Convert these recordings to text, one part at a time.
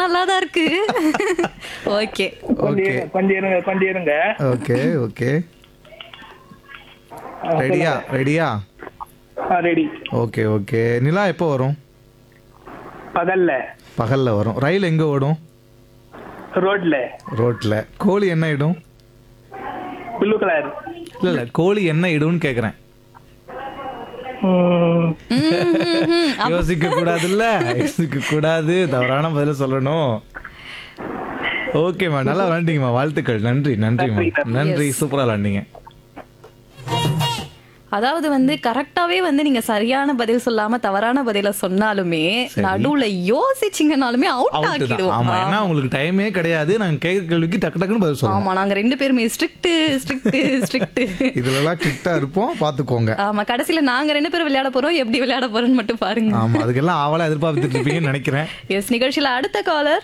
நல்லா தான் இருக்கு ஓகே கொஞ்சம் ஓகே இருங்க, கொஞ்சம் இருங்க கொஞ்சம் இருங்க ஓகே ஓகே ரெடியா ரெடியா ரெடி ஓகே ஓகே நிலா எப்போ வரும் பகல்ல பகல்ல வரும் ரயில் எங்க ஓடும் ரோட்ல ரோட்ல கோழி என்ன இடும் ப்ளூ கலர் இல்ல இல்ல கோழி என்ன இடும்னு கேக்குறேன் யோசிக்க கூடாதுல்ல யோசிக்க கூடாது தவறான பதில சொல்லணும் ஓகேம்மா நல்லா விளாண்டீங்கம்மா வாழ்த்துக்கள் நன்றி நன்றிம்மா நன்றி சூப்பரா விளாண்டீங்க அதாவது வந்து கரெக்டாவே வந்து நீங்க சரியான பதில் சொல்லாம தவறான பதில சொன்னாலுமே நடுவுல யோசிச்சீங்கனாலுமே அவுட் அவுட் தான் ஆக்கிடுவோம் ஆமா ஏன்னா உங்களுக்கு டைமே கிடையாது நாங்க கேட்க கேள்விக்கு டக்கு டக்குன்னு பதில் சொல்லுவோம் ஆமா நாங்க ரெண்டு பேருமே ஸ்ட்ரிக்ட் ஸ்ட்ரிக்ட் ஸ்ட்ரிக்ட் இதுலலாம் கிட்டா இருப்போம் பாத்துக்கோங்க ஆமா கடைசியில நாங்க ரெண்டு பேரும் விளையாட போறோம் எப்படி விளையாட போறோம்னு மட்டும் பாருங்க ஆமா அதுக்கெல்லாம் ஆவலா எதிர்பார்த்துட்டு இருப்பீங்கன்னு நினைக்கிறேன் எஸ் நிகழ்ச்சியில அடுத்த காலர்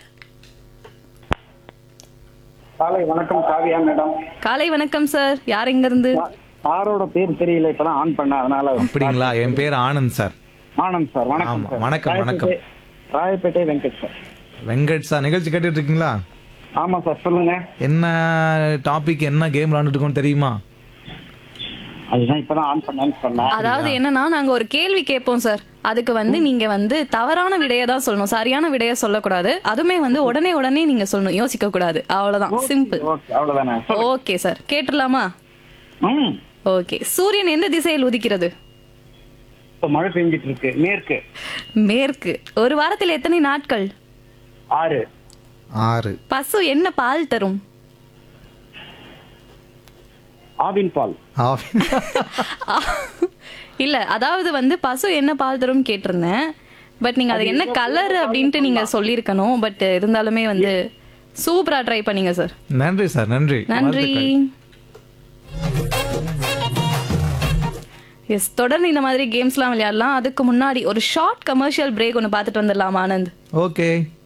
காலை வணக்கம் காவியா மேடம் காலை வணக்கம் சார் யார் எங்க இருந்து யாரோட பேர் தெரியல இப்பதான் ஆன் பண்ண அதனால அப்படிங்களா என் பேர் ஆனந்த் சார் ஆனந்த் சார் வணக்கம் ஆமா, சார் வணக்கம், வணக்கம். ராயப்பேட்டை- ராயப்பேட்டை வெங்கட் சார் வெங்கட் சார் நிகழ்ச்சி கேட்டுட்டு இருக்கீங்களா ஆமா சார் சொல்லுங்க என்ன டாபிக் என்ன கேம் விளாண்டுட்டு இருக்கோம் தெரியுமா அதுதான் இப்பதான் ஆன் பண்ணேன்னு சொன்னேன் அதாவது என்னன்னா நாங்க ஒரு கேள்வி கேட்போம் சார் அதுக்கு வந்து நீங்க வந்து தவறான விடைய தான் சொல்லணும் சரியான விடைய சொல்லக்கூடாது அதுமே வந்து உடனே உடனே நீங்க சொல்லணும் யோசிக்க கூடாது அவ்வளவுதான் சிம்பிள் ஓகே அவ்வளவுதானே ஓகே சார் கேட்டுடலாமா ம் ஓகே சூரியன் எந்த திசையில் உதிக்கிறது இப்ப மழை பெஞ்சிட்டு இருக்கு மேற்கு மேற்கு ஒரு வாரத்தில் எத்தனை நாட்கள் ஆறு ஆறு பசு என்ன பால் தரும் ஆவின் பால் ஆஃப். இல்ல அதாவது வந்து பசு என்ன பால் தரும் கேட்டிருந்தேன் பட் நீங்க அது என்ன கலர் அப்படின்ட்டு நீங்க சொல்லியிருக்கணும் பட் இருந்தாலுமே வந்து சூப்பரா ட்ரை பண்ணீங்க சார் நன்றி சார் நன்றி நன்றி எஸ் தொடர்ந்து இந்த மாதிரி கேம்ஸ்லாம் விளையாடலாம் அதுக்கு முன்னாடி ஒரு ஷார்ட் கமர்ஷியல் பிரேக் ஒன்று பார்த்துட்டு வந்துடலாம் ஆனந்த் ஓகே